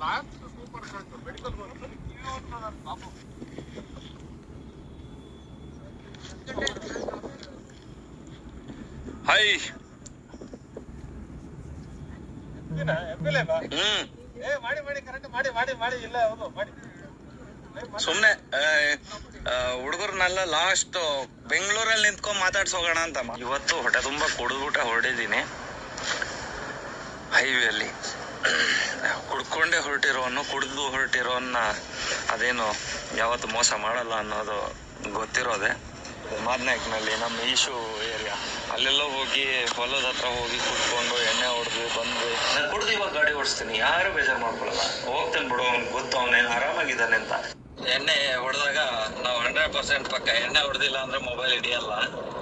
Last super ಕಳ್ತು medical ಬಂತು ಪಾಪು hi M L A hmm ಏ ಮಾಡಿ ಮಾಡಿ ಕರೆಕ್ಟ್ ಮಾಡಿ ಮಾಡಿ ಮಾಡಿ ಇಲ್ಲ ಹೌದು ಮಾಡಿ ಸುಮ್ನೆ ಹುಡುಗರ್ನೆಲ್ಲ ಲಾಸ್ಟ್ ಬೆಂಗಳೂರಲ್ಲಿ ನಿಂತ್ಕೊಂಡ್ ಮಾತಾಡ್ಸೋಗೋಣ ಅಂತ ಇವತ್ತು ಹೊಟ್ಟೆ ತುಂಬಾ ಕುಡಿದ್ಬಿಟ್ಟೆ ಹೊರಡಿದೀನಿ ಹೈವೇಲಿ ಕುಡ್ಕೊಂಡೇ ಹೊರಟಿರೋನು ಕುಡಿದು ಹೊರಟಿರೋನ್ನ ಅದೇನು ಯಾವತ್ತು ಮೋಸ ಮಾಡಲ್ಲ ಅನ್ನೋದು ಗೊತ್ತಿರೋದೆ ಮಾದ್ನಾಯಕ್ನಲ್ಲಿ ನಮ್ಮ ಈಶು ಏರಿಯಾ ಅಲ್ಲೆಲ್ಲ ಹೋಗಿ ಹೊಲದ ಹತ್ರ ಹೋಗಿ ಕುತ್ಕೊಂಡು ಎಣ್ಣೆ ಹೊಡೆದು ಬಂದು ನಾನು ಕುಡ್ದು ಇವಾಗ ಗಾಡಿ ಓಡಿಸ್ತೀನಿ ಯಾರು ಬೇಜಾರು ಮಾಡ್ಕೊಳಲ್ಲ ಹೋಗ್ತೇನೆ ಬಿಡು ಅವ್ನಿಗೆ ಗೊತ್ತು ಅವನೇನು ಆರಾಮಾಗಿದ್ದಾನೆ ಅಂತ ಎಣ್ಣೆ ಹೊಡೆದಾಗ ನಾವು ಹಂಡ್ರೆಡ್ ಪರ್ಸೆಂಟ್ ಪಕ್ಕ ಎಣ್ಣೆ ಹೊಡೆದಿಲ್ಲ ಅಂದ್ರೆ ಮೊಬೈಲ್ ಹಿಡಿಯಲ್ಲ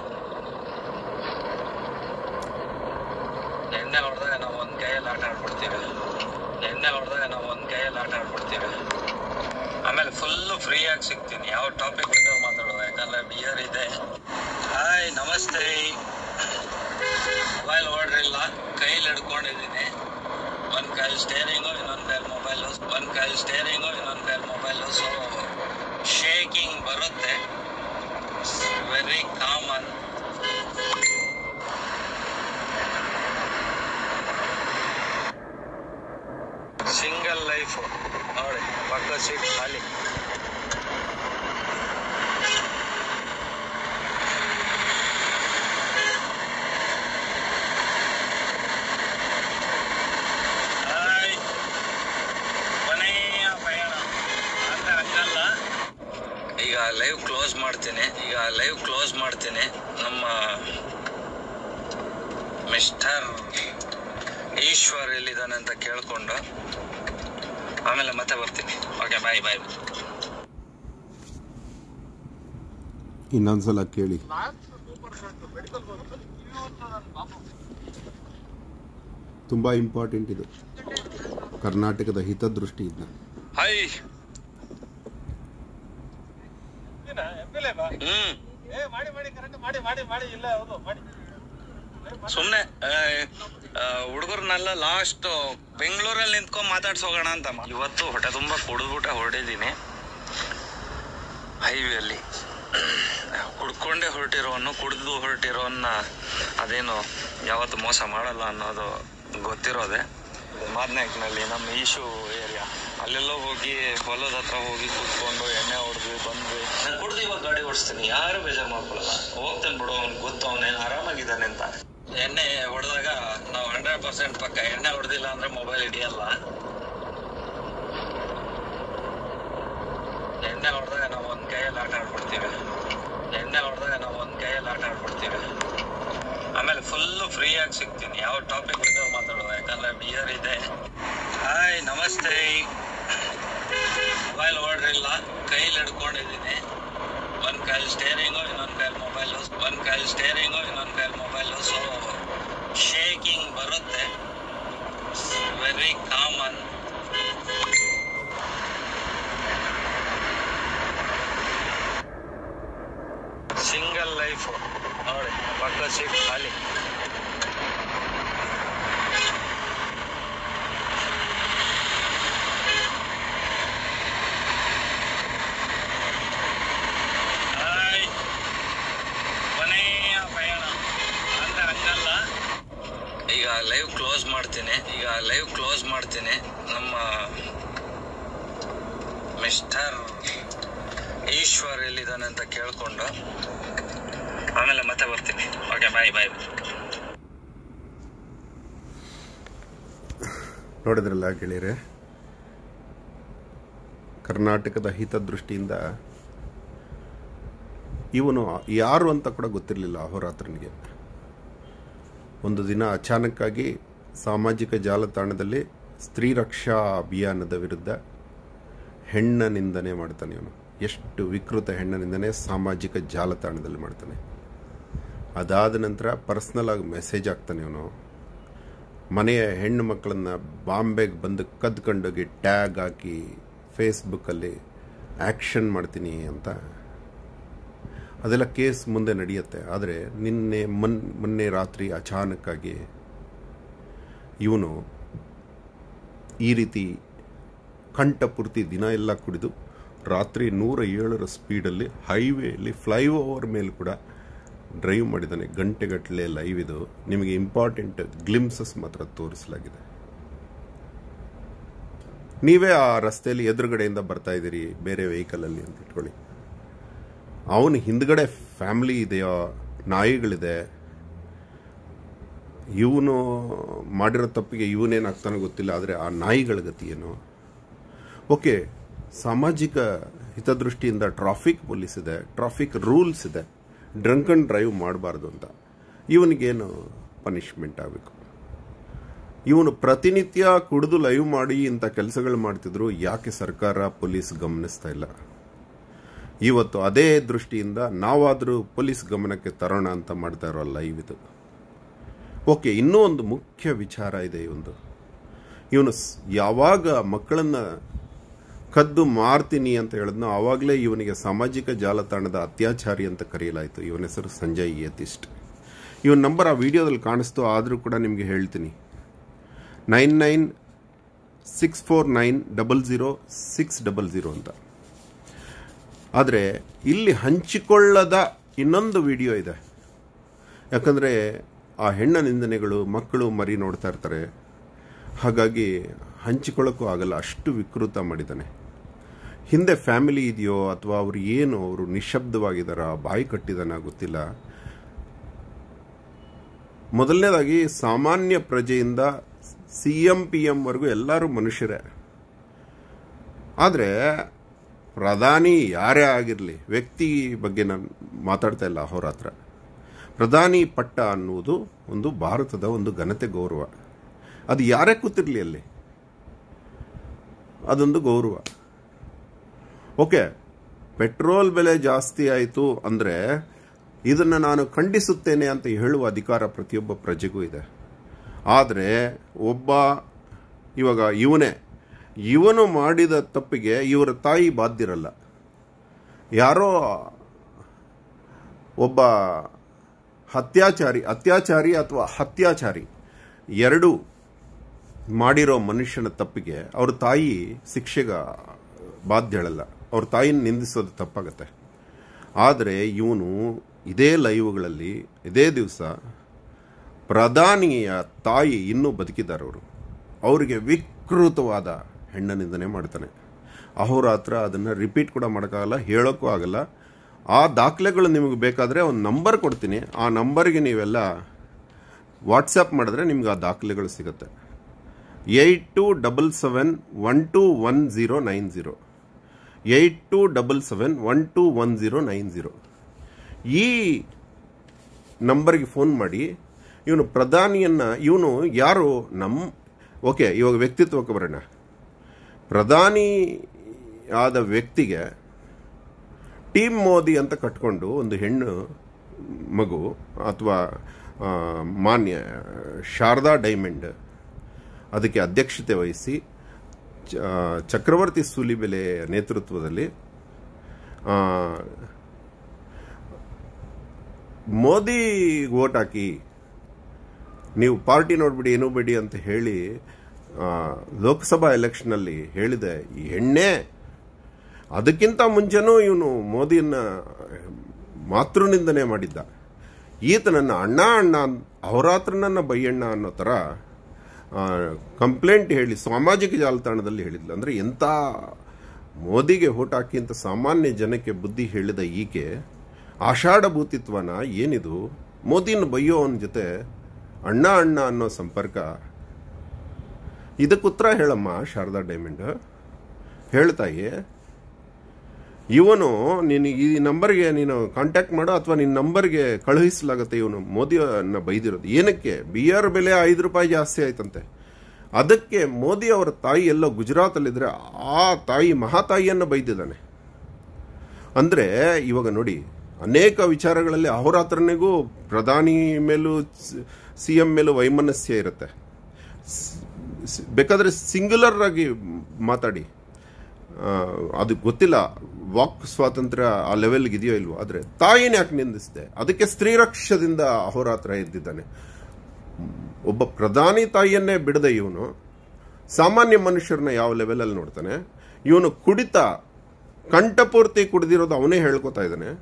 ಎಣ್ಣೆ ಹೊಡೆದಾಗ ನಾವು ಒಂದ್ ಕೈಯಲ್ಲಿ ಆಟ ಆಡ್ಬಿಡ್ತೀವಿ ಎಣ್ಣೆ ಹೊಡೆದಾಗ ನಾವು ಒಂದ್ ಕೈಯಲ್ಲಿ ಆಟ ಆಡ್ಬಿಡ್ತೀವಿ ಆಮೇಲೆ ಫುಲ್ ಫ್ರೀ ಆಗಿ ಸಿಗ್ತೀನಿ ಯಾವ ಟಾಪಿಕ್ ಬೇಕಾದ್ರೂ ಮಾತಾಡೋದು ಯಾಕಂದ್ರೆ ಬಿಯರ್ ಇದೆ ಹಾಯ್ ನಮಸ್ತೆ ಮೊಬೈಲ್ ಹೊಡ್ರಿಲ್ಲ ಕೈಲಿ ಹಿಡ್ಕೊಂಡಿದ್ದೀನಿ ಒಂದ್ ಕೈಲಿ ಸ್ಟೇರಿಂಗು ಇನ್ನೊಂದ್ ಕೈಲಿ ಮೊಬೈಲು ಒಂದ್ ಕೈಲಿ ಸ್ಟೇರಿಂಗು ಇನ್ನೊಂದ್ ಕೈಲಿ ಮೊಬೈಲು ಸೊ ಶೇಕಿಂಗ್ ಬರುತ್ತೆ ವೆರಿ ಕಾಮನ್ ಸಿಂಗಲ್ ಲೈಫ್ ನೋಡಿ ಪಕ್ಕ ಸೀಟ್ ಖಾಲಿ ಹಾಯ್. ಕೊನೆಯ ಪಯಣ ಅಂತ ಹಂಗಲ್ಲ ಈಗ ಲೈವ್ ಕ್ಲೋಸ್ ಮಾಡ್ತೀನಿ ಈಗ ಲೈವ್ ಕ್ಲೋಸ್ ಮಾಡ್ತೀನಿ ನಮ್ಮ ಮಿಸ್ಟರ್ ಈಶ್ವರ್ ಎಲ್ಲಿದ್ದಾನೆ ಅಂತ ಕೇಳ್ಕೊಂಡು ಆಮೇಲೆ ಮತ್ತೆ ಬರ್ತೀನಿ ಓಕೆ ಬಾಯ್ ಬಾಯ್ ಇನ್ನೊಂದ್ಸಲ ಕೇಳಿ ಲಾಸ್ಟ್ ಸೂಪರ್ ಕಳ್ತು ಮೆಡಿಕಲ್ ಬಂತು ಪಾಪು ತುಂಬ ಇಂಪಾರ್ಟೆಂಟ್ ಇದು ಕರ್ನಾಟಕದ ಹಿತದೃಷ್ಟಿಯಿಂದ hi M L A hmm ಏ ಮಾಡಿ ಮಾಡಿ ಕರೆಕ್ಟ್ ಮಾಡಿ ಮಾಡಿ ಮಾಡಿ ಇಲ್ಲ ಹೌದು ಮಾಡಿ ಸುಮ್ನೆ ಹುಡುಗರ್ನೆಲ್ಲ ಲಾಸ್ಟ್ ಬೆಂಗಳೂರಲ್ಲಿ ನಿಂತ್ಕೊಂಡ್ ಮಾತಾಡ್ಸೋಗೋಣ ಅಂತ ಇವತ್ತು ಹೊಟ್ಟೆ ತುಂಬಾ ಕುಡಿದ್ಬಿಟ್ಟೆ ಹೊರಡಿದೀನಿ ಹೈವೇಲಿ ಕುಡ್ಕೊಂಡೇ ಹೊರಟಿರೋನು ಕುಡಿದು ಹೊರಟಿರೋನ್ನ ಅದೇನು ಯಾವತ್ತು ಮೋಸ ಮಾಡಲ್ಲ ಅನ್ನೋದು ಗೊತ್ತಿರೋದೆ ಮಾದ್ನಾಯಕ್ನಲ್ಲಿ ನಮ್ಮ ಈಶು ಏರಿಯಾ ಅಲ್ಲೆಲ್ಲ ಹೋಗಿ ಹೊಲದ ಹತ್ರ ಹೋಗಿ ಕೂತ್ಕೊಂಡು ಎಣ್ಣೆ ಹೊಡೆದು ಬಂದು ನಾನು ಕುಡ್ದು ಇವಾಗ ಗಾಡಿ ಓಡಿಸ್ತೀನಿ ಯಾರು ಬೇಜಾರು ಮಾಡ್ಕೊಳಲ್ಲ ಹೋಗ್ತೇನೆ ಬಿಡು ಅವ್ನಿಗೆ ಗೊತ್ತು ಅವನೇನು ಆರಾಮಾಗಿದ್ದಾನೆ ಅಂತ ಎಣ್ಣೆ ಹೊಡೆದಾಗ ನಾವು ಹಂಡ್ರೆಡ್ ಪರ್ಸೆಂಟ್ ಪಕ್ಕ ಎಣ್ಣೆ ಹೊಡೆದಿಲ್ಲ ಅಂದ್ರೆ ಮೊಬೈಲ್ ಹಿಡಿಯಲ್ಲ ಎಣ್ಣೆ ಹೊಡೆದಾಗ ನಾವು ಒಂದ್ ಕೈಯಲ್ಲಿ ಆಟ ಆಡ್ಬಿಡ್ತೀವಿ ಎಣ್ಣೆ ಹೊಡೆದಾಗ ನಾವು ಒಂದ್ ಕೈಯಲ್ಲಿ ಆಟ ಆಡ್ಬಿಡ್ತೀವಿ ಆಮೇಲೆ ಫುಲ್ ಫ್ರೀ ಆಗಿ ಸಿಗ್ತೀನಿ ಯಾವ ಟಾಪಿಕ್ ಬೇಕಾದ್ರೂ ಮಾತಾಡೋದು ಯಾಕಂದ್ರೆ ಬಿಯರ್ ಇದೆ ಹಾಯ್ ನಮಸ್ತೆ ಮೊಬೈಲ್ ಹೊಡ್ರಿಲ್ಲ ಕೈಲಿ ಹಿಡ್ಕೊಂಡಿದ್ದೀನಿ ಒಂದ್ ಕೈಲಿ ಸ್ಟೇರಿಂಗು ಇನ್ನೊಂದ್ ಕೈಲಿ ಮೊಬೈಲು ಒಂದ್ ಕೈಲಿ ಸ್ಟೇರಿಂಗು ಇನ್ನೊಂದ್ ಕೈಲಿ ಮೊಬೈಲು ಸೊ ಶೇಕಿಂಗ್ ಬರುತ್ತೆ ವೆರಿ ಕಾಮನ್ ಸಿಂಗಲ್ ಲೈಫ್ ನೋಡಿ ಪಕ್ಕ ಸೀಟ್ ಖಾಲಿ ಹಾಯ್. ಕೊನೆಯ ಪಯಣ ಅಂತ ಹಂಗಲ್ಲ ಈಗ ಲೈವ್ ಕ್ಲೋಸ್ ಮಾಡ್ತೀನಿ ಈಗ ಲೈವ್ ಕ್ಲೋಸ್ ಮಾಡ್ತೀನಿ ನಮ್ಮ ಮಿಸ್ಟರ್ ಈಶ್ವರ್ ಎಲ್ಲಿದ್ದಾನೆ ಅಂತ ಕೇಳ್ಕೊಂಡು ಆಮೇಲೆ ಮತ್ತೆ ಬರ್ತೀನಿ ಓಕೆ ಬಾಯ್ ಬಾಯ್ ನೋಡಿದ್ರಲ್ಲ ಗೆಳೆಯರೆ ಕರ್ನಾಟಕದ ಹಿತದೃಷ್ಟಿಯಿಂದ ಇವನು ಯಾರು ಅಂತ ಕೂಡ ಗೊತ್ತಿರಲಿಲ್ಲ ಅಹೋರಾತ್ರನಿಗೆ ಒಂದು ದಿನ ಅಚಾನಕ್ಕಾಗಿ ಸಾಮಾಜಿಕ ಜಾಲತಾಣದಲ್ಲಿ ಸ್ತ್ರೀ ರಕ್ಷಾ ಅಭಿಯಾನದ ವಿರುದ್ಧ ಹೆಣ್ಣ ನಿಂದನೆ ಮಾಡ್ತಾನೆ ಇವನು ಎಷ್ಟು ವಿಕೃತ ಹೆಣ್ಣ ನಿಂದನೆ ಸಾಮಾಜಿಕ ಜಾಲತಾಣದಲ್ಲಿ ಮಾಡ್ತಾನೆ ಅದಾದ ನಂತರ ಪರ್ಸ್ನಲ್ ಆಗಿ ಮೆಸೇಜ್ ಆಗ್ತಾನೆ ಇವನು ಮನೆಯ ಹೆಣ್ಣು ಮಕ್ಕಳನ್ನ ಬಾಂಬೆಗೆ ಬಂದು ಕದ್ಕೊಂಡೋಗಿ ಟ್ಯಾಗ್ ಹಾಕಿ ಫೇಸ್ಬುಕ್ಕಲ್ಲಿ ಆ್ಯಕ್ಷನ್ ಮಾಡ್ತೀನಿ ಅಂತ ಅದೆಲ್ಲ ಕೇಸ್ ಮುಂದೆ ನಡೆಯುತ್ತೆ ಆದರೆ ನಿನ್ನೆ ಮೊನ್ ಮೊನ್ನೆ ರಾತ್ರಿ ಅಚಾನಕ್ಕಾಗಿ ಇವನು ಈ ರೀತಿ ಕಂಠಪೂರ್ತಿ ದಿನ ಎಲ್ಲ ಕುಡಿದು ರಾತ್ರಿ ನೂರ ಏಳರ ಸ್ಪೀಡಲ್ಲಿ ಹೈವೇಯಲ್ಲಿ ಫ್ಲೈಓವರ್ ಮೇಲೆ ಕೂಡ ಡ್ರೈವ್ ಮಾಡಿದ್ದಾನೆ ಗಂಟೆಗಟ್ಟಲೆ ಲೈವ್ ಇದು ನಿಮಗೆ ಇಂಪಾರ್ಟೆಂಟ್ ಗ್ಲಿಮ್ಸಸ್ ಮಾತ್ರ ತೋರಿಸಲಾಗಿದೆ ನೀವೇ ಆ ರಸ್ತೆಯಲ್ಲಿ ಎದುರುಗಡೆಯಿಂದ ಬರ್ತಾ ಇದ್ದೀರಿ ಬೇರೆ ವೆಹಿಕಲಲ್ಲಿ ಅಂತ ಇಟ್ಕೊಳ್ಳಿ ಅವನು ಹಿಂದ್ಗಡೆ ಫ್ಯಾಮಿಲಿ ಇದೆಯೋ ನಾಯಿಗಳಿದೆ ಇವನು ಮಾಡಿರೋ ತಪ್ಪಿಗೆ ಇವನೇನಾಗ್ತಾನೋ ಗೊತ್ತಿಲ್ಲ ಆದರೆ ಆ ನಾಯಿಗಳ ಗತಿ ಏನು ಓಕೆ ಸಾಮಾಜಿಕ ಹಿತದೃಷ್ಟಿಯಿಂದ ಟ್ರಾಫಿಕ್ ಪೊಲೀಸ್ ಇದೆ ಟ್ರಾಫಿಕ್ ರೂಲ್ಸ್ ಇದೆ ಡ್ರಂಕ್ ಅಂಡ್ ಡ್ರೈವ್ ಮಾಡಬಾರ್ದು ಅಂತ ಇವನಿಗೇನು ಪನಿಷ್ಮೆಂಟ್ ಆಗಬೇಕು ಇವನು ಪ್ರತಿನಿತ್ಯ ಕುಡಿದು ಲೈವ್ ಮಾಡಿ ಇಂಥ ಕೆಲಸಗಳು ಮಾಡ್ತಿದ್ರು ಯಾಕೆ ಸರ್ಕಾರ ಪೊಲೀಸ್ ಗಮನಿಸ್ತಾ ಇಲ್ಲ ಇವತ್ತು ಅದೇ ದೃಷ್ಟಿಯಿಂದ ನಾವಾದರೂ ಪೊಲೀಸ್ ಗಮನಕ್ಕೆ ತರೋಣ ಅಂತ ಮಾಡ್ತಾ ಇರೋ ಲೈವ್ ಇದು ಓಕೆ ಇನ್ನೂ ಒಂದು ಮುಖ್ಯ ವಿಚಾರ ಇದೆ ಒಂದು ಇವನು ಸ್- ಯಾವಾಗ ಮಕ್ಕಳನ್ನ ಕದ್ದು ಮಾರ್ತೀನಿ ಅಂತ ಹೇಳಿದ್ನೋ ಆವಾಗಲೇ ಇವನಿಗೆ ಸಾಮಾಜಿಕ ಜಾಲತಾಣದ ಅತ್ಯಾಚಾರಿ ಅಂತ ಕರೆಯಲಾಯಿತು ಇವನ ಹೆಸರು ಸಂಜಯ್ ಯತಿಷ್ಟ್ ಇವನ ನಂಬರ್ ಆ ವಿಡಿಯೋದಲ್ಲಿ ಕಾಣಿಸ್ತು ಆದರೂ ಕೂಡ ನಿಮಗೆ ಹೇಳ್ತೀನಿ nine nine six four nine double zero six double zero ಅಂತ ಆದರೆ ಇಲ್ಲಿ ಹಂಚಿಕೊಳ್ಳದ ಇನ್ನೊಂದು ವಿಡಿಯೋ ಇದೆ ಯಾಕಂದರೆ ಆ ಹೆಣ್ಣ ನಿಂದನೆಗಳು ಮಕ್ಕಳು ಮರಿ ನೋಡ್ತಾ ಇರ್ತಾರೆ ಹಾಗಾಗಿ ಹಂಚಿಕೊಳ್ಳೋಕ್ಕೂ ಆಗಲ್ಲ ಅಷ್ಟು ವಿಕೃತ ಮಾಡಿದ್ದಾನೆ ಹಿಂದೆ ಫ್ಯಾಮಿಲಿ ಇದೆಯೋ ಅಥವಾ ಅವ್ರು ಏನು ಅವರು ನಿಶಬ್ದವಾಗಿದ್ದಾರ ಬಾಯಿ ಕಟ್ಟಿದಾನ ಗೊತ್ತಿಲ್ಲ ಮೊದಲನೇದಾಗಿ ಸಾಮಾನ್ಯ ಪ್ರಜೆಯಿಂದ ಸಿ ಎಂ ಪಿ ಎಂವರೆಗೂ ಎಲ್ಲರೂ ಮನುಷ್ಯರೇ ಆದರೆ ಪ್ರಧಾನಿ ಯಾರೇ ಆಗಿರಲಿ ವ್ಯಕ್ತಿ ಬಗ್ಗೆ ನಾನು ಮಾತಾಡ್ತಾ ಇಲ್ಲ ಅಹೋರಾತ್ರ ಪ್ರಧಾನಿ ಪಟ್ಟ ಅನ್ನುವುದು ಒಂದು ಭಾರತದ ಒಂದು ಘನತೆ ಗೌರವ ಅದು ಯಾರೇ ಕೂತಿರ್ಲಿ ಅಲ್ಲಿ ಅದೊಂದು ಗೌರವ ಓಕೆ ಪೆಟ್ರೋಲ್ ಬೆಲೆ ಜಾಸ್ತಿ ಆಯಿತು ಅಂದರೆ ಇದನ್ನು ನಾನು ಖಂಡಿಸುತ್ತೇನೆ ಅಂತ ಹೇಳುವ ಅಧಿಕಾರ ಪ್ರತಿಯೊಬ್ಬ ಪ್ರಜೆಗೂ ಇದೆ ಆದರೆ ಒಬ್ಬ ಇವಾಗ ಇವನೇ ಇವನು ಮಾಡಿದ ತಪ್ಪಿಗೆ ಇವರ ತಾಯಿ ಬಾಧ್ಯರಲ್ಲ ಯಾರೋ ಒಬ್ಬ ಹತ್ಯಾಚಾರಿ ಅತ್ಯಾಚಾರಿ ಅಥವಾ ಹತ್ಯಾಚಾರಿ ಎರಡು ಮಾಡಿರೋ ಮನುಷ್ಯನ ತಪ್ಪಿಗೆ ಅವ್ರ ತಾಯಿ ಶಿಕ್ಷೆಗ ಬಾಧ್ಯಳಲ್ಲ ಅವ್ರ ತಾಯಿನ ನಿಂದಿಸೋದು ತಪ್ಪಾಗತ್ತೆ ಆದರೆ ಇವನು ಇದೇ ಲೈವ್ಗಳಲ್ಲಿ ಇದೇ ದಿವಸ ಪ್ರಧಾನಿಯ ತಾಯಿ ಇನ್ನೂ ಬದುಕಿದ್ದಾರೆ ಅವರು ಅವರಿಗೆ ವಿಕೃತವಾದ ಹೆಣ್ಣ ನಿಂದನೆ ಮಾಡ್ತಾನೆ ಅಹೋರಾತ್ರ ಅದನ್ನು ರಿಪೀಟ್ ಕೂಡ ಮಾಡೋಕ್ಕಾಗಲ್ಲ ಹೇಳೋಕ್ಕೂ ಆಗಲ್ಲ ಆ ದಾಖಲೆಗಳು ನಿಮಗೆ ಬೇಕಾದರೆ ಒಂದು ನಂಬರ್ ಕೊಡ್ತೀನಿ ಆ ನಂಬರ್ಗೆ ನೀವೆಲ್ಲ ವಾಟ್ಸಪ್ ಮಾಡಿದ್ರೆ ನಿಮ್ಗೆ ಆ ದಾಖಲೆಗಳು ಸಿಗುತ್ತೆ eight two double seven one two one zero nine zero eight two double seven one two one zero nine zero ಈ ನಂಬರ್ಗೆ ಫೋನ್ ಮಾಡಿ ಇವನು ಪ್ರಧಾನಿಯನ್ನ ಇವನು ಯಾರು ನಮ್ಮ ಓಕೆ ಇವಾಗ ವ್ಯಕ್ತಿತ್ವಕ್ಕೆ ಬರೋಣ ಪ್ರಧಾನಿ ಆದ ವ್ಯಕ್ತಿಗೆ ಟೀಮ್ ಮೋದಿ ಅಂತ ಕಟ್ಕೊಂಡು ಒಂದು ಹೆಣ್ಣು ಮಗು ಅಥವಾ ಮಾನ್ಯ ಶಾರದಾ ಡೈಮಂಡ್ ಅದಕ್ಕೆ ಅಧ್ಯಕ್ಷತೆ ವಹಿಸಿ ಚ- ಚಕ್ರವರ್ತಿ ಸೂಲಿಬೆಲೆ ನೇತೃತ್ವದಲ್ಲಿ ಆ, ಮೋದಿ ವೋಟ್ ಹಾಕಿ ನೀವು ಪಾರ್ಟಿ ನೋಡ್ಬಿಡಿ ಏನೂ ಬಿಡಿ ಅಂತ ಹೇಳಿ ಆ, ಲೋಕಸಭಾ ಎಲೆಕ್ಷನಲ್ಲಿ ಹೇಳಿದೆ ಈ ಎಣ್ಣೆ ಅದಕ್ಕಿಂತ ಮುಂಚೆನೂ ಇವನು ಮೋದಿಯನ್ನ ಮಾತೃನಿಂದನೆ ಮಾಡಿದ್ದ ಈತನನ್ನ ಅಣ್ಣ ಅಣ್ಣ ಅವರಾತ್ರನನ್ನ ಬೈಯಣ್ಣ ಅನ್ನೋ ಥರ ಕಂಪ್ಲೇಂಟ್ ಹೇಳಿ ಸಾಮಾಜಿಕ ಜಾಲತಾಣದಲ್ಲಿ ಹೇಳಿದ್ಲು ಅಂದರೆ ಎಂಥ ಮೋದಿಗೆ ಹೋಟ್ ಹಾಕಿ ಅಂತ ಸಾಮಾನ್ಯ ಜನಕ್ಕೆ ಬುದ್ಧಿ ಹೇಳಿದ ಈಕೆ ಆಷಾಢಭೂತಿತ್ವನ ಏನಿದು ಮೋದಿನ ಬೈಯೋವನ ಜೊತೆ ಅಣ್ಣ ಅಣ್ಣ ಅನ್ನೋ ಸಂಪರ್ಕ ಇದಕ್ಕೆ ಉತ್ತರ ಹೇಳಮ್ಮ ಶಾರದಾ ಡೈಮಂಡ್ ಹೇಳ್ತಾಯಿ ಇವನು ನೀನು ಈ ನಂಬರ್ಗೆ ನೀನು ಕಾಂಟ್ಯಾಕ್ಟ್ ಮಾಡು ಅಥವಾ ನಿನ್ನ ನಂಬರ್ಗೆ ಕಳುಹಿಸಲಾಗುತ್ತೆ ಇವನು ಮೋದಿಯನ್ನ ಬೈದಿರೋದು ಏನಕ್ಕೆ ಬಿಯರ್ ಬೆಲೆ ಐದು ರೂಪಾಯಿ ಜಾಸ್ತಿ ಆಯ್ತಂತೆ ಅದಕ್ಕೆ ಮೋದಿ ಅವರ ತಾಯಿ ಎಲ್ಲೋ ಗುಜರಾತಲ್ಲಿದ್ರೆ ಆ ತಾಯಿ ಮಹಾತಾಯಿಯನ್ನು ಬೈದಿದ್ದಾನೆ ಅಂದ್ರೆ ಇವಾಗ ನೋಡಿ ಅನೇಕ ವಿಚಾರಗಳಲ್ಲಿ ಅಹೋರಾತ್ರನಿಗೂ ಪ್ರಧಾನಿ ಮೇಲೂ ಸಿ ಎಂ ಮೇಲೂ ವೈಮನಸ್ಯ ಇರುತ್ತೆ ಸ್- ಬೇಕಾದ್ರೆ ಸಿಂಗ್ಯುಲರ್ ಆಗಿ ಮಾತಾಡಿ ಆ, ಅದು ಗೊತ್ತಿಲ್ಲ ವಾಕ್ ಸ್ವಾತಂತ್ರ್ಯ ಆ ಲೆವೆಲ್ಗೆ ಇದೆಯೋ ಇಲ್ವೋ ಆದರೆ ತಾಯಿನ ಯಾಕೆ ನಿಂದಿಸಿದೆ ಅದಕ್ಕೆ ಸ್ತ್ರೀರಕ್ಷದಿಂದ ಅಹೋರಾತ್ರ ಎದ್ದಿದ್ದಾನೆ ಒಬ್ಬ ಪ್ರಧಾನಿ ತಾಯಿಯನ್ನೇ ಬಿಡದೆ ಇವನು ಸಾಮಾನ್ಯ ಮನುಷ್ಯರನ್ನ ಯಾವ ಲೆವೆಲಲ್ಲಿ ನೋಡ್ತಾನೆ ಇವನು ಕುಡಿತ ಕಂಠಪೂರ್ತಿ ಕುಡಿದಿರೋದು ಅವನೇ ಹೇಳ್ಕೊತಾ ಇದ್ದಾನೆ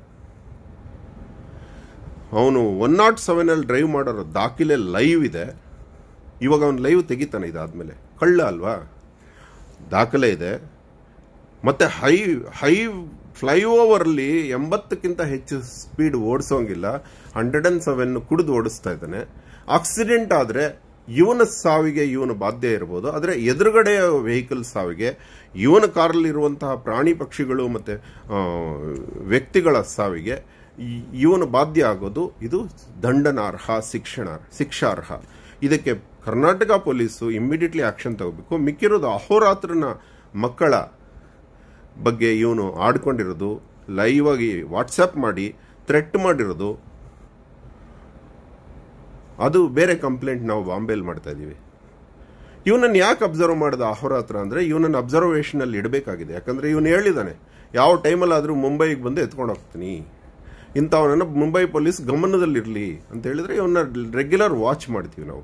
ಅವನು ಒನ್ ನಾಟ್ ಸೆವೆನ್ ಅಲ್ಲಿ ಡ್ರೈವ್ ಮಾಡೋರ ದಾಖಲೆ ಲೈವ್ ಇದೆ ಇವಾಗ ಅವನು ಲೈವ್ ತೆಗಿತಾನೆ ಇದಾದ್ಮೇಲೆ ಕಳ್ಳ ಅಲ್ವಾ ದಾಖಲೆ ಇದೆ ಮತ್ತೆ ಹೈ ಹೈ ಫ್ಲೈಓವರ್ಲಿ ಎಂಬತ್ತಕ್ಕಿಂತ ಹೆಚ್ಚು ಸ್ಪೀಡ್ ಓಡಿಸೋಂಗಿಲ್ಲ ಹಂಡ್ರೆಡ್ ಅಂಡ್ ಸೆವೆನ್ ಕುಡಿದು ಓಡಿಸ್ತಾ ಇದ್ದಾನೆ ಆಕ್ಸಿಡೆಂಟ್ ಆದರೆ ಇವನ ಸಾವಿಗೆ ಇವನು ಬಾಧ್ಯ ಇರ್ಬೋದು ಆದರೆ ಎದುರುಗಡೆಯ ವೆಹಿಕಲ್ ಸಾವಿಗೆ ಇವನ ಕಾರಲ್ಲಿರುವಂತಹ ಪ್ರಾಣಿ ಪಕ್ಷಿಗಳು ಮತ್ತೆ ಆ, ವ್ಯಕ್ತಿಗಳ ಸಾವಿಗೆ ಇ- ಇವನು ಬಾಧ್ಯ ಆಗೋದು ಇದು ದಂಡನಾರ್ಹ ಶಿಕ್ಷಣ ಶಿಕ್ಷಾರ್ಹ ಇದಕ್ಕೆ ಕರ್ನಾಟಕ ಪೊಲೀಸು ಇಮ್ಮಿಡಿಯೇಟ್ಲಿ ಆಕ್ಷನ್ ತಗೋಬೇಕು ಮಿಕ್ಕಿರೋದು ಅಹೋರಾತ್ರನ ಮಕ್ಕಳ ಬಗ್ಗೆ ಇವನು ಆಡ್ಕೊಂಡಿರೋದು ಲೈವ್ ಆಗಿ ವಾಟ್ಸಪ್ ಮಾಡಿ ಥ್ರೆಟ್ ಮಾಡಿರೋದು ಅದು ಬೇರೆ ಕಂಪ್ಲೇಂಟ್ ನಾವು ಬಾಂಬೆಲಿ ಮಾಡ್ತಾ ಇದ್ದೀವಿ ಇವನನ್ನು ಯಾಕೆ ಅಬ್ಸರ್ವ್ ಮಾಡಿದ ಅಹೋರಾತ್ರ ಅಂದರೆ ಇವನನ್ನು ಅಬ್ಸರ್ವೇಷನಲ್ಲಿ ಇಡಬೇಕಾಗಿದೆ ಯಾಕಂದರೆ ಇವನು ಹೇಳಿದಾನೆ ಯಾವ ಟೈಮಲ್ಲಾದರೂ ಮುಂಬೈಗೆ ಬಂದು ಎತ್ಕೊಂಡು ಹೋಗ್ತೀನಿ ಇಂಥವನನ್ನು ಮುಂಬೈ ಪೊಲೀಸ್ ಗಮನದಲ್ಲಿರಲಿ ಅಂತ ಹೇಳಿದ್ರೆ ಇವನ್ನ ರೆಗ್ಯುಲರ್ ವಾಚ್ ಮಾಡ್ತೀವಿ ನಾವು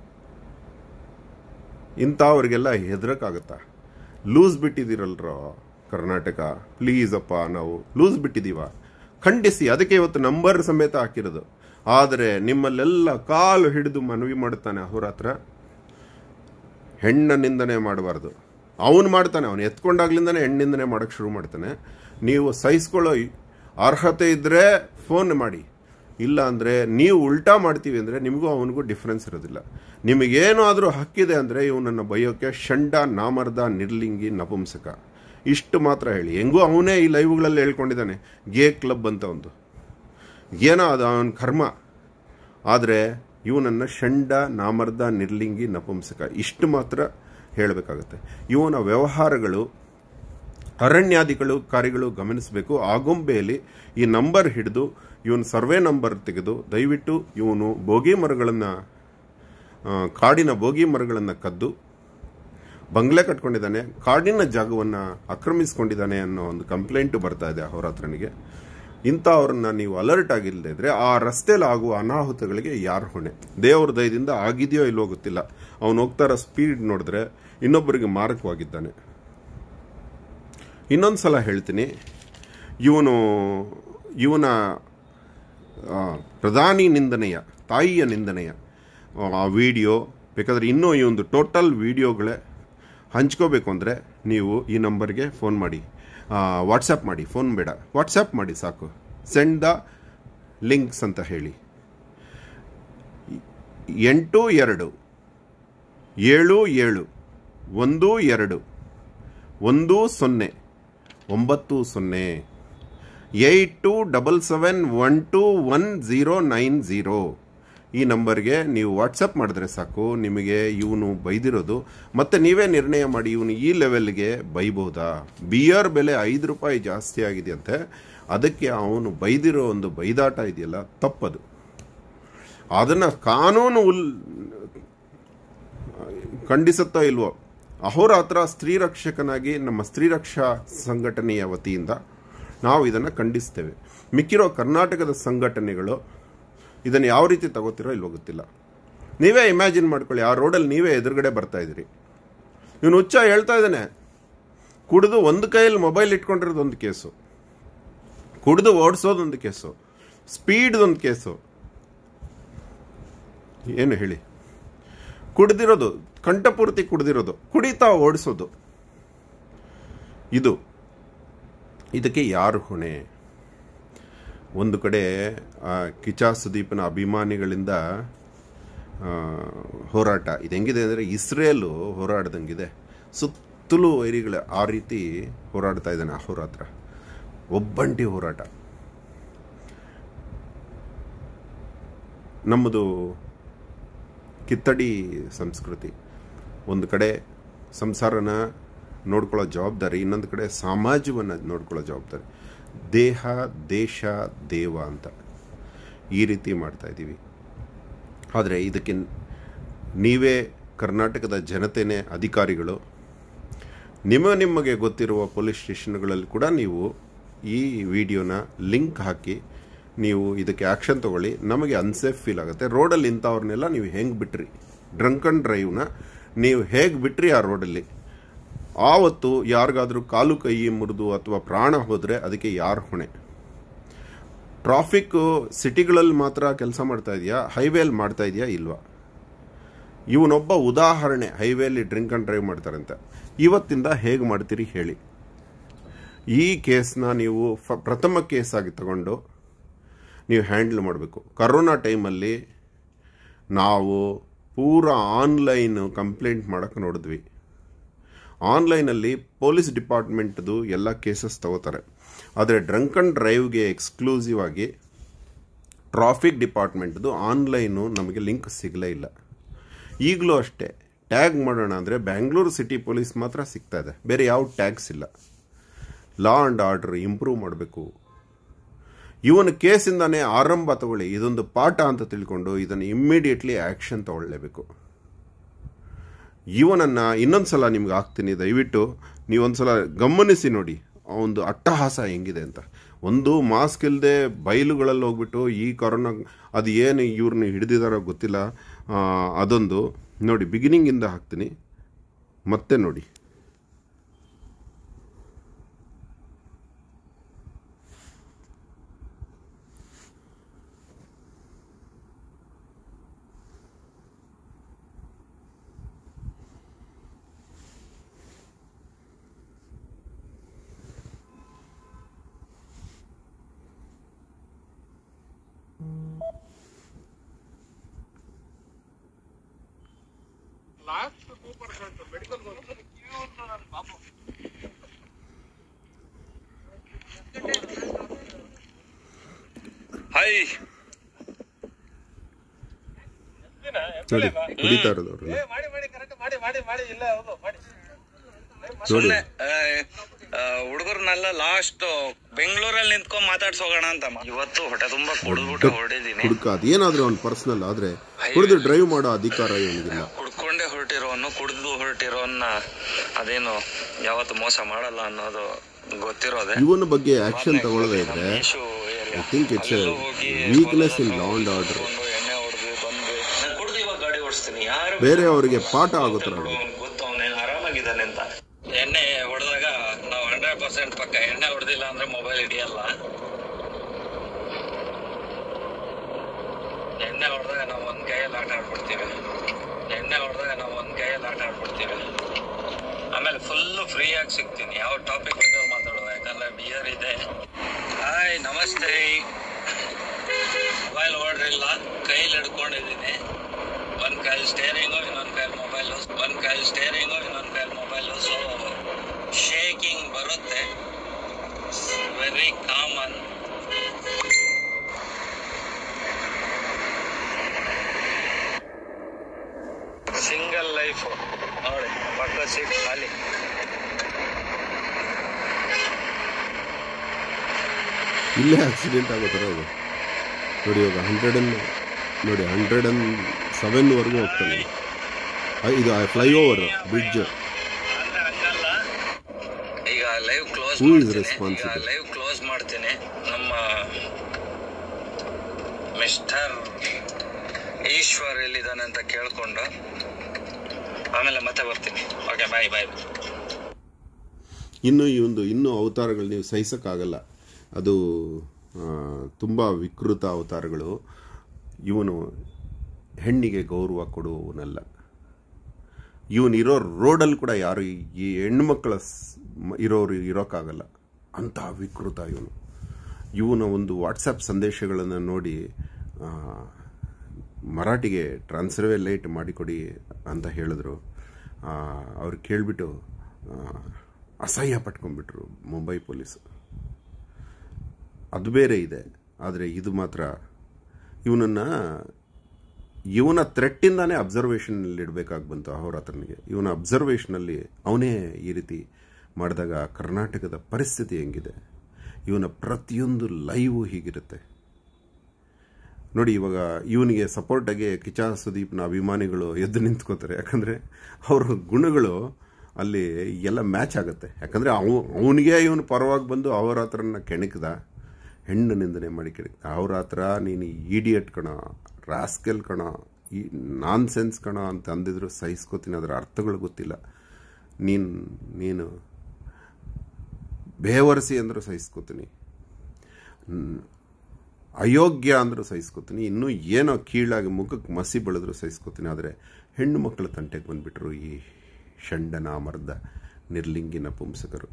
ಇಂಥವ್ರಿಗೆಲ್ಲ ಹೆದರಕ್ಕಾಗತ್ತಾ ಲೂಸ್ ಬಿಟ್ಟಿದ್ದೀರಲ್ರ ಕರ್ನಾಟಕ ಪ್ಲೀಸ್ ಅಪ್ಪ ನಾವು ಲೂಸ್ ಬಿಟ್ಟಿದ್ದೀವ ಖಂಡಿಸಿ ಅದಕ್ಕೆ ಇವತ್ತು ನಂಬರ್ ಸಮೇತ ಹಾಕಿರೋದು ಆದರೆ ನಿಮ್ಮಲ್ಲೆಲ್ಲ ಕಾಲು ಹಿಡಿದು ಮನವಿ ಮಾಡುತ್ತಾನೆ ಅಹೋರಾತ್ರ ಹೆಣ್ಣ ನಿಂದನೆ ಮಾಡಬಾರ್ದು ಅವನು ಮಾಡ್ತಾನೆ ಅವನು ಎತ್ಕೊಂಡಾಗ್ಲಿಂದನೇ ಹೆಣ್ಣಿಂದನೆ ಮಾಡಕ್ಕೆ ಶುರು ಮಾಡ್ತಾನೆ ನೀವು ಸಹಿಸ್ಕೊಳ್ಳೋ ಅರ್ಹತೆ ಇದ್ದರೆ ಫೋನ್ ಮಾಡಿ ಇಲ್ಲ ಅಂದರೆ ನೀವು ಉಲ್ಟಾ ಮಾಡ್ತೀವಿ ಅಂದರೆ ನಿಮಗೂ ಅವನಿಗೂ ಡಿಫ್ರೆನ್ಸ್ ಇರೋದಿಲ್ಲ ನಿಮಗೇನಾದರೂ ಹಕ್ಕಿದೆ ಅಂದರೆ ಇವನನ್ನು ಬೈಯೋಕ್ಕೆ ಷಂಡ ನಾಮರ್ದ ನಿರ್ಲಿಂಗಿ ನಪುಂಸಕ ಇಷ್ಟು ಮಾತ್ರ ಹೇಳಿ ಹೆಂಗೂ ಅವನೇ ಈ ಲೈವ್ಗಳಲ್ಲಿ ಹೇಳ್ಕೊಂಡಿದ್ದಾನೆ ಗೇ ಕ್ಲಬ್ ಅಂತ ಒಂದು ಏನೋ ಅದು ಅವನ ಕರ್ಮ ಆದರೆ ಇವನನ್ನು ಷಂಡ ನಾಮರ್ದ ನಿರ್ಲಿಂಗಿ ನಪುಂಸಕ ಇಷ್ಟು ಮಾತ್ರ ಹೇಳಬೇಕಾಗತ್ತೆ ಇವನ ವ್ಯವಹಾರಗಳು ಅರಣ್ಯಾಧಿಗಳು ಕಾರ್ಯಗಳು ಗಮನಿಸಬೇಕು ಆಗುಂಬೆಯಲ್ಲಿ ಈ ನಂಬರ್ ಹಿಡಿದು ಇವನು ಸರ್ವೆ ನಂಬರ್ ತೆಗೆದು ದಯವಿಟ್ಟು ಇವನು ಬೋಗಿ ಮರಗಳನ್ನು ಕಾಡಿನ ಬೋಗಿ ಮರಗಳನ್ನು ಕದ್ದು ಬಂಗ್ಲೆ ಕಟ್ಕೊಂಡಿದ್ದಾನೆ ಕಾಡಿನ ಜಾಗವನ್ನು ಆಕ್ರಮಿಸ್ಕೊಂಡಿದ್ದಾನೆ ಅನ್ನೋ ಒಂದು ಕಂಪ್ಲೇಂಟು ಬರ್ತಾ ಇದೆ ಅಹೋರಾತ್ರನಿಗೆ ಇಂಥವ್ರನ್ನ ನೀವು ಅಲರ್ಟ್ ಆಗಿಲ್ಲದೆ ಇದ್ರೆ ಆ ರಸ್ತೆಯಲ್ಲಿ ಆಗುವ ಅನಾಹುತಗಳಿಗೆ ಯಾರು ಹೊಣೆ ದೇವರ ದಯದಿಂದ ಆಗಿದೆಯೋ ಇಲ್ಲೋ ಗೊತ್ತಿಲ್ಲ ಅವನು ಹೋಗ್ತಾ ಇರೋ ಸ್ಪೀಡ್ ನೋಡಿದ್ರೆ ಇನ್ನೊಬ್ಬರಿಗೆ ಮಾರಕವಾಗಿದ್ದಾನೆ ಇನ್ನೊಂದು ಸಲ ಹೇಳ್ತೀನಿ ಇವನು ಇವನ ಆ, ಪ್ರಧಾನಿ ನಿಂದನೆಯ ತಾಯಿಯ ನಿಂದನೆಯ ಆ ವಿಡಿಯೋ ಬೇಕಾದರೆ ಇನ್ನೂ ಈ ಒಂದು ಟೋಟಲ್ ವಿಡಿಯೋಗಳೇ ಹಂಚ್ಕೋಬೇಕು ಅಂದರೆ ನೀವು ಈ ನಂಬರ್ಗೆ ಫೋನ್ ಮಾಡಿ ವಾಟ್ಸಪ್ ಮಾಡಿ ಫೋನ್ ಬೇಡ ವಾಟ್ಸಪ್ ಮಾಡಿ ಸಾಕು ಸೆಂಡ್ ದ ಲಿಂಕ್ಸ್ ಅಂತ ಹೇಳಿ ಎಂಟು ಎರಡು ಏಳು ಏಳು ಒಂದು ಎರಡು ಒಂದು ಸೊನ್ನೆ ಒಂಬತ್ತು ಸೊನ್ನೆ eight two double seven one two one zero nine zero ಈ ನಂಬರ್ಗೆ ನೀವು ವಾಟ್ಸಪ್ ಮಾಡಿದ್ರೆ ಸಾಕು ನಿಮಗೆ ಇವನು ಬೈದಿರೋದು ಮತ್ತೆ ನೀವೇ ನಿರ್ಣಯ ಮಾಡಿ ಇವನು ಈ ಲೆವೆಲ್ಗೆ ಬೈಬಹುದಾ ಬಿಯರ್ ಬೆಲೆ ಐದು ರೂಪಾಯಿ ಜಾಸ್ತಿ ಆಗಿದೆಯಂತೆ ಅದಕ್ಕೆ ಅವನು ಬೈದಿರೋ ಒಂದು ಬೈದಾಟ ಇದೆಯಲ್ಲ ತಪ್ಪದು ಅದನ್ನು ಕಾನೂನು ಉಲ್ ಖಂಡಿಸುತ್ತೋ ಇಲ್ವೋ ಅಹೋರಾತ್ರ ಸ್ತ್ರೀ ರಕ್ಷಕನಾಗಿ ನಮ್ಮ ಸ್ತ್ರೀ ರಕ್ಷಾ ಸಂಘಟನೆಯ ವತಿಯಿಂದ ನಾವು ಇದನ್ನು ಖಂಡಿಸ್ತೇವೆ ಮಿಕ್ಕಿರೋ ಕರ್ನಾಟಕದ ಸಂಘಟನೆಗಳು ಇದನ್ನು ಯಾವ ರೀತಿ ತಗೋತಿರೋ ಇಲ್ವೋ ಗೊತ್ತಿಲ್ಲ ನೀವೇ ಇಮ್ಯಾಜಿನ್ ಮಾಡ್ಕೊಳ್ಳಿ ಆ ರೋಡಲ್ಲಿ ನೀವೇ ಎದುರುಗಡೆ ಬರ್ತಾ ಇದ್ದೀರಿ ಇವನು ಹುಚ್ಚ ಹೇಳ್ತಾ ಇದ್ದಾನೆ ಕುಡಿದು ಒಂದು ಕೈಯಲ್ಲಿ ಮೊಬೈಲ್ ಇಟ್ಕೊಂಡಿರೋದು ಒಂದು ಕೇಸು ಕುಡಿದು ಓಡಿಸೋದೊಂದು ಕೇಸು ಸ್ಪೀಡ್ದೊಂದು ಕೇಸು ಏನು ಹೇಳಿ ಕುಡ್ದಿರೋದು ಕಂಠಪೂರ್ತಿ ಕುಡ್ದಿರೋದು ಕುಡಿತಾ ಓಡಿಸೋದು ಇದು ಇದಕ್ಕೆ ಯಾರು ಹೊಣೆ ಒಂದು ಕಡೆ ಆ ಕಿಚಾ ಸುದೀಪನ ಅಭಿಮಾನಿಗಳಿಂದ ಆ, ಹೋರಾಟ ಇದು ಹೆಂಗಿದೆ ಅಂದರೆ ಇಸ್ರೇಲು ಹೋರಾಡ್ದಂಗಿದೆ ಸುತ್ತಲೂ ವೈರಿಗಳ ಆ ರೀತಿ ಹೋರಾಡ್ತಾ ಇದ್ದಾನೆ ಅಹೋರಾತ್ರ ಒಬ್ಬಂಟಿ ಹೋರಾಟ ನಮ್ಮದು ಕಿತ್ತಡಿ ಸಂಸ್ಕೃತಿ ಒಂದು ಕಡೆ ಸಂಸಾರನ ನೋಡ್ಕೊಳ್ಳೋ ಜವಾಬ್ದಾರಿ ಇನ್ನೊಂದು ಕಡೆ ಸಮಾಜವನ್ನು ನೋಡ್ಕೊಳ್ಳೋ ಜವಾಬ್ದಾರಿ ದೇಹ ದೇಶ ದೇವ ಅಂತ ಈ ರೀತಿ ಮಾಡ್ತಾ ಇದ್ದೀವಿ ಆದರೆ ಇದಕ್ಕೆ ನೀವೇ ಕರ್ನಾಟಕದ ಜನತೆನೇ ಅಧಿಕಾರಿಗಳು ನಿಮ್ಮ ನಿಮಗೆ ಗೊತ್ತಿರುವ ಪೊಲೀಸ್ ಸ್ಟೇಷನ್ಗಳಲ್ಲಿ ಕೂಡ ನೀವು ಈ ವಿಡಿಯೋನ ಲಿಂಕ್ ಹಾಕಿ ನೀವು ಇದಕ್ಕೆ ಆ್ಯಕ್ಷನ್ ತಗೊಳ್ಳಿ ನಮಗೆ ಅನ್ಸೇಫ್ ಫೀಲ್ ಆಗುತ್ತೆ ರೋಡಲ್ಲಿ ಇಂಥವ್ರನ್ನೆಲ್ಲ ನೀವು ಹೆಂಗೆ ಬಿಟ್ರಿ ಡ್ರಂಕ್ ಅಂಡ್ ಡ್ರೈವ್ನ ನೀವು ಹೇಗೆ ಬಿಟ್ರಿ ಆ ರೋಡಲ್ಲಿ ಆವತ್ತು ಯಾರಿಗಾದ್ರೂ ಕಾಲು ಕೈ ಮುರಿದು ಅಥವಾ ಪ್ರಾಣ ಹೋದರೆ ಅದಕ್ಕೆ ಯಾರು ಹೊಣೆ ಟ್ರಾಫಿಕ್ ಸಿಟಿಗಳಲ್ಲಿ ಮಾತ್ರ ಕೆಲಸ ಮಾಡ್ತಾ ಇದೆಯಾ ಹೈವೇಲಿ ಮಾಡ್ತಾ ಇದೆಯಾ ಇಲ್ವಾ ಇವನೊಬ್ಬ ಉದಾಹರಣೆ ಹೈವೇಲಿ ಡ್ರಿಂಕ್ ಆ್ಯಂಡ್ ಡ್ರೈವ್ ಮಾಡ್ತಾರಂತೆ ಇವತ್ತಿಂದ ಹೇಗೆ ಮಾಡ್ತೀರಿ ಹೇಳಿ ಈ ಕೇಸ್ನ ನೀವು ಫ ಪ್ರಥಮ ಕೇಸ್ ಆಗಿ ತಗೊಂಡು ನೀವು ಹ್ಯಾಂಡಲ್ ಮಾಡಬೇಕು ಕರೋನಾ ಟೈಮಲ್ಲಿ ನಾವು ಪೂರ ಆನ್ಲೈನ್ ಕಂಪ್ಲೇಂಟ್ ಮಾಡೋಕ್ಕೆ ನೋಡಿದ್ವಿ ಆನ್ಲೈನಲ್ಲಿ ಪೊಲೀಸ್ ಡಿಪಾರ್ಟ್ಮೆಂಟ್ದು ಎಲ್ಲ ಕೇಸಸ್ ತಗೋತಾರೆ ಆದರೆ ಡ್ರಂಕ್ ಆ್ಯಂಡ್ ಡ್ರೈವ್ಗೆ ಎಕ್ಸ್ಕ್ಲೂಸಿವ್ ಆಗಿ ಟ್ರಾಫಿಕ್ ಡಿಪಾರ್ಟ್ಮೆಂಟ್ದು ಆನ್ಲೈನು ನಮಗೆ ಲಿಂಕ್ ಸಿಗಲೇ ಇಲ್ಲ ಈಗಲೂ ಅಷ್ಟೇ ಟ್ಯಾಗ್ ಮಾಡೋಣ ಅಂದರೆ ಬ್ಯಾಂಗ್ಳೂರು ಸಿಟಿ ಪೊಲೀಸ್ ಮಾತ್ರ ಸಿಗ್ತಾ ಇದೆ ಬೇರೆ ಯಾವ ಟ್ಯಾಗ್ಸ್ ಇಲ್ಲ ಲಾ ಆ್ಯಂಡ್ ಆರ್ಡರ್ ಇಂಪ್ರೂವ್ ಮಾಡಬೇಕು ಇವನ ಕೇಸಿಂದಾನೇ ಆರಂಭ ತಗೊಳ್ಳಿ ಇದೊಂದು ಪಾಠ ಅಂತ ತಿಳ್ಕೊಂಡು ಇದನ್ನು ಇಮ್ಮಿಡಿಯೇಟ್ಲಿ ಆ್ಯಕ್ಷನ್ ತಗೊಳ್ಳೇಬೇಕು ಇವನನ್ನು ಇನ್ನೊಂದು ಸಲ ನಿಮ್ಗೆ ಹಾಕ್ತೀನಿ ದಯವಿಟ್ಟು ನೀವೊಂದ್ಸಲ ಗಮನಿಸಿ ನೋಡಿ ಆ ಒಂದು ಅಟ್ಟಹಾಸ ಹೆಂಗಿದೆ ಅಂತ ಒಂದು ಮಾಸ್ಕ್ ಇಲ್ಲದೆ ಬಯಲುಗಳಲ್ಲಿ ಹೋಗ್ಬಿಟ್ಟು ಈ ಕೊರೋನಾ ಅದು ಏನು ಇವ್ರನ್ನ ಹಿಡಿದಿದಾರೋ ಗೊತ್ತಿಲ್ಲ ಆ, ಅದೊಂದು ನೋಡಿ ಬಿಗಿನಿಂಗಿಂದ ಹಾಕ್ತೀನಿ ಮತ್ತೆ ನೋಡಿ ಲಾಸ್ಟ್ ಟೂ ಪರ್ಸೆಂಟ್ ಮೆಡಿಕಲ್ ಇವತ್ತು ನನ್ನ ಪಾಪ ಹಾಯ್ ನೋಡಿ ಕುಡಿತಾ ಇರೋದು ಅವರು ಏ ಮಾಡಿ ಮಾಡಿ ಕರೆಕ್ಟ್ ಮಾಡಿ ಮಾಡಿ ಮಾಡಿ ಇಲ್ಲ ಹೌದು ಮಾಡಿ ನೋಡಿ ಸುಮ್ಮನೆ ಹುಡುಗರ್ನೆಲ್ಲ ಲಾಸ್ಟ್ ಬೆಂಗಳೂರಲ್ಲಿ ನಿಂತ್ಕೊಂಡ್ ಮಾತಾಡ್ಸೋಗೋಣ ಅಂತ ಮಾ- ಇವತ್ತು ಹೊಟ್ಟೆ ತುಂಬಾ ಕುಡಿದ್ಬಿಟ್ಟು ಹೊರಡಿದೀನಿ ಹುಡುಕ ಅದೇನಾದ್ರೂ ಅವ್ನ ಪರ್ಸನಲ್ ಆದ್ರೆ ಕುಡಿದು ಡ್ರೈವ್ ಮಾಡೋ ಅಧಿಕಾರ ಇವನಿಗಿಲ್ಲ ಕುಡ್ಕೊಂಡೇ ಹೊರಟಿರೋನು ಕುಡ್ದು ಹೊರಟಿರೋನ್ನ ಅದೇನು ಯಾವತ್ತು ಮೋಸ ಮಾಡಲ್ಲ ಅನ್ನೋದು ಗೊತ್ತಿರೋದೆ ಇವನ ಬಗ್ಗೆ ಆಕ್ಷನ್ ತಗೊಳ್ಳದೇ ಇದ್ರೆ issue I think it's weakness in law and order ಎಣ್ಣೆ ಹೊಡೆದು ಬಂದು ನಾನು ಕುಡ್ದು ಇವಾಗ ಗಾಡಿ ಓಡಿಸ್ತೀನಿ ಯಾರು ಬೇರೆ ಅವರಿಗೆ ಪಾಠ ಆಗೋ ಥರ ಆಗುತ್ತೆ. ಅವ್ನಿಗೆ ಗೊತ್ತು ಅವನೇನು ಆರಾಮಾಗಿದ್ದಾನೆ ಅಂತ ಎಣ್ಣೆ ಹೊಡೆದಾಗ ನಾವು ಹಂಡ್ರೆಡ್ ಪರ್ಸೆಂಟ್ ಪಕ್ಕ ಎಣ್ಣೆ ಹೊಡೆದಿಲ್ಲ ಅಂದ್ರೆ ಮೊಬೈಲ್ ಹಿಡಿಯಲ್ಲ ಎಣ್ಣೆ ಹೊಡೆದಾಗ ನಾವು ಒಂದ್ ಕೈಯಲ್ಲಿ ಆಟ ಆಡ್ಬಿಡ್ತೀವಿ ಎಣ್ಣೆ ಹೊಡೆದಾಗ ನಾವು ಒಂದ್ ಕೈಯಲ್ಲಿ ಆಟ ಆಡ್ಬಿಡ್ತೀವಿ ಆಮೇಲೆ ಫುಲ್ ಫ್ರೀ ಆಗಿ ಸಿಗ್ತೀನಿ ಯಾವ ಟಾಪಿಕ್ ಬೇಕಾದ್ರೂ ಮಾತಾಡೋದು ಯಾಕಂದ್ರೆ ಬಿಯರ್ ಇದೆ ಹಾಯ್ ನಮಸ್ತೆ ಮೊಬೈಲ್ ಹೊಡ್ರಿಲ್ಲ ಕೈಲಿ ಹಿಡ್ಕೊಂಡಿದ್ದೀನಿ ಒಂದ್ ಕೈಲಿ ಸ್ಟೇರಿಂಗು ಇನ್ನೊಂದ್ ಕೈಲಿ ಮೊಬೈಲು ಒಂದ್ ಕೈಲಿ ಸ್ಟೇರಿಂಗು ಇನ್ನೊಂದ್ ಕೈಲಿ ಮೊಬೈಲು ಸೊ ಶೇಕಿಂಗ್ ಬರುತ್ತೆ ವೆರಿ ಕಾಮನ್ ಸಿಂಗಲ್ ಲೈಫ್ ನೋಡಿ ಪಕ್ಕ ಸೀಟ್ ಖಾಲಿ ಇಲ್ಲೇ ಆಕ್ಸಿಡೆಂಟ್ ಆಗೋ ಥರ ಇದೆ ನೋಡಿ ಇವಾಗ ಹಂಡ್ರೆಡ್ ಅಂಡ್ ನೋಡಿ ಹಂಡ್ರೆಡ್ ಅಂಡ್ ಸೆವೆನ್ವರೆಗೂ ಹೋಗ್ತಾನೆ ಆ, ಇದು ಫ್ಲೈಓವರ್ ಬ್ರಿಡ್ಜ್ ಅಂದ್ರೆ ಹಂಗಲ್ಲ ಈಗ ಲೈವ್ ಕ್ಲೋಸ್ Who is ಮಾಡ್ತೀನಿ ಈಗ responsible? ಲೈವ್ ಕ್ಲೋಸ್ ಮಾಡ್ತೀನಿ ನಮ್ಮ ಮಿಸ್ಟರ್ ಈಶ್ವರ್ ಎಲ್ಲಿದ್ದಾನೆ ಅಂತ ಕೇಳ್ಕೊಂಡು ಆಮೇಲೆ ಮತ್ತೆ ಬರ್ತೀನಿ ಓಕೆ ಬಾಯ್ ಬಾಯ್ ಇನ್ನು ಈ ಒಂದು ಇನ್ನೂ ಅವತಾರಗಳು ನೀವು ಸಹಿಸೋಕ್ಕಾಗಲ್ಲ ಅದು ತುಂಬ ವಿಕೃತ ಅವತಾರಗಳು ಇವನು ಹೆಣ್ಣಿಗೆ ಗೌರವ ಕೊಡುವವನಲ್ಲ ಇವನಿರೋ ರೋಡಲ್ಲಿ ಕೂಡ ಯಾರು ಈ- ಈ ಹೆಣ್ಮಕ್ಳ ಸ್- ಮ- ಇರೋರು ಇರೋಕ್ಕಾಗಲ್ಲ ಅಂತಹ ವಿಕೃತ ಇವನು ಇವನ ಒಂದು ವಾಟ್ಸಪ್ ಸಂದೇಶಗಳನ್ನು ನೋಡಿ ಆ, ಮರಾಠಿಗೆ ಟ್ರಾನ್ಸ್ಲೇಟ್ ಮಾಡಿಕೊಡಿ ಅಂತ ಹೇಳಿದ್ರು ಆ, ಅವ್ರು ಕೇಳಿಬಿಟ್ಟು ಅಸಹ್ಯ ಪಟ್ಕೊಂಡ್ಬಿಟ್ರು ಮುಂಬೈ ಪೊಲೀಸು ಅದು ಬೇರೆ ಇದೆ ಆದರೆ ಇದು ಮಾತ್ರ ಇವನನ್ನು ಇವನ ಥ್ರೆಟ್ಟಿಂದಾನೇ ಅಬ್ಸರ್ವೇಷನಲ್ಲಿ ಇಡಬೇಕಾಗಿ ಬಂತು ಅಹೋರಾತ್ರನಿಗೆ ಇವನ ಅಬ್ಸರ್ವೇಷನಲ್ಲಿ ಅವನೇ ಈ ರೀತಿ ಮಾಡಿದಾಗ ಕರ್ನಾಟಕದ ಪರಿಸ್ಥಿತಿ ಹೆಂಗಿದೆ ಇವನ ಪ್ರತಿಯೊಂದು ಲೈವು ಹೀಗಿರುತ್ತೆ ನೋಡಿ ಇವಾಗ ಇವನಿಗೆ ಸಪೋರ್ಟಾಗಿ ಕಿಚಾ ಸುದೀಪ್ನ ಅಭಿಮಾನಿಗಳು ಎದ್ದು ನಿಂತ್ಕೋತಾರೆ ಯಾಕಂದರೆ ಅವ್ರ ಗುಣಗಳು ಅಲ್ಲಿ ಎಲ್ಲ ಮ್ಯಾಚ್ ಆಗುತ್ತೆ ಯಾಕಂದರೆ ಅವ ಅವನಿಗೆ ಇವನು ಪರವಾಗಿ ಬಂದು ಅವರ ಹತ್ರನ ಕೆಣಕ್ದ ಹೆಣ್ಣು ನಿಂದನೆ ಮಾಡಿ ಕೆಣಕ್ ಅವ್ರ ಹತ್ರ ನೀನು ಈಡಿಯಟ್ ಕಣ ರಾಸ್ಕೆಲ್ ಕಣ ಈ ನಾನ್ ಸೆನ್ಸ್ ಕಣ ಅಂತ ಅಂದಿದ್ರು ಸಹಿಸ್ಕೋತೀನಿ ಅದರ ಅರ್ಥಗಳು ಗೊತ್ತಿಲ್ಲ ನೀನು ನೀನು ಬೇವರಿಸಿ ಅಂದರೂ ಸಹಿಸ್ಕೋತೀನಿ ಹ್ಮ್. ಅಯೋಗ್ಯ ಅಂದರೂ ಸಹಿಸ್ಕೋತೀನಿ ಇನ್ನೂ ಏನೋ ಕೀಳಾಗಿ ಮುಖಕ್ಕೆ ಮಸಿ ಬೆಳೆದ್ರು ಸಹಿಸ್ಕೋತೀನಿ ಆದರೆ ಹೆಣ್ಣು ಮಕ್ಕಳ ತಂಟೆಗೆ ಬಂದುಬಿಟ್ರು ಈ ಷಂಡನ ಮರ್ದ ನಿರ್ಲಿಂಗಿನ ಪುಂಸಕರು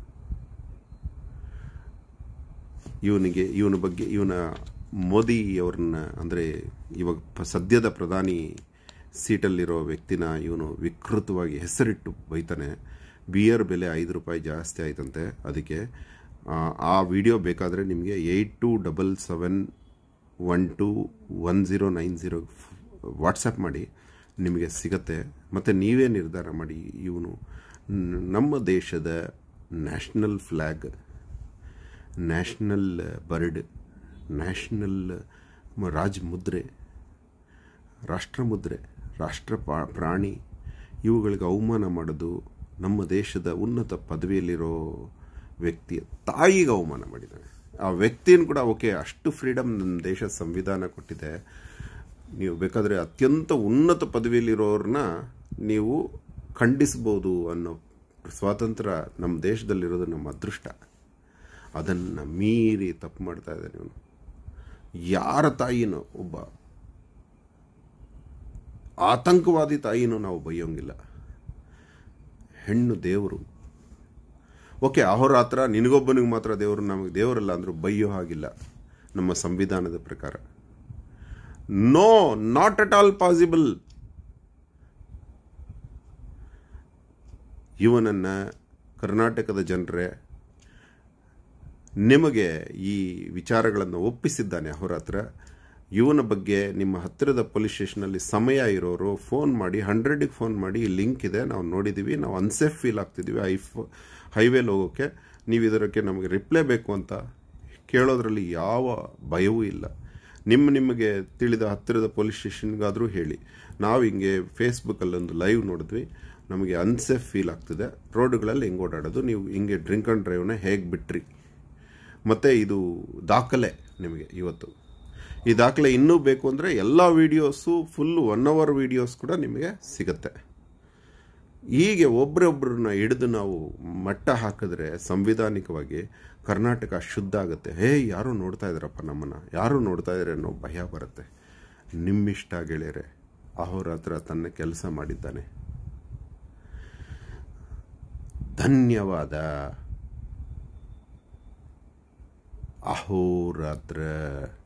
ಇವನಿಗೆ ಇವನ ಬಗ್ಗೆ ಇವನ ಮೋದಿ ಅವ್ರನ್ನ ಅಂದರೆ ಇವಾಗ ಪ- ಸದ್ಯದ ಪ್ರಧಾನಿ ಸೀಟಲ್ಲಿರೋ ವ್ಯಕ್ತಿನ ಇವನು ವಿಕೃತವಾಗಿ ಹೆಸರಿಟ್ಟು ಬೈತಾನೆ ಬಿಯರ್ ಬೆಲೆ ಐದು ರೂಪಾಯಿ ಜಾಸ್ತಿ ಆಯ್ತಂತೆ ಅದಕ್ಕೆ ಆ, ಆ ವಿಡಿಯೋ ಬೇಕಾದರೆ ನಿಮಗೆ eight two double seven one two one zero nine zero WhatsApp ಮಾಡಿ ನಿಮಗೆ ಸಿಗತ್ತೆ ಮತ್ತು ನೀವೇ ನಿರ್ಧಾರ ಮಾಡಿ ಇವನು ನ್- ನಮ್ಮ ದೇಶದ national flag national bird national ಮ- ರಾಜ್ ಮುದ್ರೆ ರಾಷ್ಟ್ರ ಮುದ್ರೆ ರಾಷ್ಟ್ರ ಪಾ- ಪ್ರಾಣಿ ಇವುಗಳಿಗೆ ಅವಮಾನ ಮಾಡೋದು ನಮ್ಮ ದೇಶದ ಉನ್ನತ ಪದವಿಯಲ್ಲಿರೋ ವ್ಯಕ್ತಿಯ ತಾಯಿಗೆ ಅವಮಾನ ಮಾಡಿದ್ದಾನೆ ಆ ವ್ಯಕ್ತಿಯನ್ನು ಕೂಡ ಓಕೆ ಅಷ್ಟು ಫ್ರೀಡಮ್ ನಮ್ಮ ದೇಶ ಸಂವಿಧಾನ ಕೊಟ್ಟಿದೆ ನೀವು ಬೇಕಾದರೆ ಅತ್ಯಂತ ಉನ್ನತ ಪದವಿಯಲ್ಲಿರೋರನ್ನ ನೀವು ಖಂಡಿಸ್ಬೋದು ಅನ್ನೋ ಸ್ವಾತಂತ್ರ್ಯ ನಮ್ಮ ದೇಶದಲ್ಲಿರೋದು ನಮ್ಮ ಅದೃಷ್ಟ ಅದನ್ನು ಮೀರಿ ತಪ್ಪು ಮಾಡ್ತಾ ಇದ್ದಾನೆ ಇವನು ಯಾರ ತಾಯಿನೋ ಒಬ್ಬ ಆತಂಕವಾದಿ ತಾಯಿನೂ ನಾವು ಬೈಯೋಂಗಿಲ್ಲ ಹೆಣ್ಣು ದೇವರು ಓಕೆ ಅಹೋರಾತ್ರ ನಿನಗೊಬ್ಬನಿಗೆ ಮಾತ್ರ ದೇವರು ನಮಗೆ ದೇವರಲ್ಲ ಅಂದರೂ ಬೈಯೋ ಹಾಗಿಲ್ಲ ನಮ್ಮ ಸಂವಿಧಾನದ ಪ್ರಕಾರ no not at all possible ಇವನನ್ನು ಕರ್ನಾಟಕದ ಜನರೇ ನಿಮಗೆ ಈ ವಿಚಾರಗಳನ್ನು ಒಪ್ಪಿಸಿದ್ದಾನೆ ಅಹೋರಾತ್ರ ಇವನ ಬಗ್ಗೆ ನಿಮ್ಮ ಹತ್ತಿರದ ಪೊಲೀಸ್ ಸ್ಟೇಷನಲ್ಲಿ ಸಮಯ ಇರೋರು ಫೋನ್ ಮಾಡಿ ಹಂಡ್ರೆಡಿಗೆ ಫೋನ್ ಮಾಡಿ ಈ ಲಿಂಕ್ ಇದೆ ನಾವು ನೋಡಿದ್ದೀವಿ ನಾವು ಅನ್ಸೇಫ್ ಫೀಲ್ ಆಗ್ತಿದ್ದೀವಿ ಐಫ್ ಹೈವೇಲಿ ಹೋಗೋಕ್ಕೆ ನೀವು ಇದಕ್ಕೆ ನಮಗೆ ರಿಪ್ಲೈ ಬೇಕು ಅಂತ ಕೇಳೋದ್ರಲ್ಲಿ ಯಾವ ಭಯವೂ ಇಲ್ಲ ನಿಮ್ಮ ನಿಮಗೆ ತಿಳಿದ ಹತ್ತಿರದ ಪೊಲೀಸ್ ಸ್ಟೇಷನ್ಗಾದರೂ ಹೇಳಿ ನಾವು ಹಿಂಗೆ ಫೇಸ್ಬುಕ್ಕಲ್ಲೊಂದು ಲೈವ್ ನೋಡಿದ್ವಿ ನಮಗೆ ಅನ್ಸೇಫ್ ಫೀಲ್ ಆಗ್ತಿದೆ ರೋಡ್ಗಳಲ್ಲಿ ಹೆಂಗೆ ಓಡಾಡೋದು ನೀವು ಹಿಂಗೆ ಡ್ರಿಂಕ್ ಆ್ಯಂಡ್ ಡ್ರೈವ್ನ ಹೇಗೆ ಬಿಟ್ರಿ ಮತ್ತು ಇದು ದಾಖಲೆ ನಿಮಗೆ ಇವತ್ತು ಈ ದಾಖಲೆ ಇನ್ನೂ ಬೇಕು ಅಂದರೆ ಎಲ್ಲ videos full one hour videos ಕೂಡ ನಿಮಗೆ ಸಿಗುತ್ತೆ ಹೀಗೆ ಒಬ್ಬರೊಬ್ಬರನ್ನ ಹಿಡಿದು ನಾವು ಮಟ್ಟ ಹಾಕಿದ್ರೆ ಸಂವಿಧಾನಿಕವಾಗಿ ಕರ್ನಾಟಕ ಶುದ್ಧ ಆಗುತ್ತೆ ಹೇ ಯಾರೋ ನೋಡ್ತಾ ಇದ್ದಾರಪ್ಪ ನಮ್ಮನ್ನು ಯಾರು ನೋಡ್ತಾ ಇದ್ದಾರೆ ಅನ್ನೋ ಭಯ ಬರುತ್ತೆ ನಿಮ್ಮಿಷ್ಟ ಗೆಳೆಯರೆ ಅಹೋರಾತ್ರ ತನ್ನ ಕೆಲಸ ಮಾಡಿದ್ದಾನೆ ಧನ್ಯವಾದ ಅಹೋರಾತ್ರ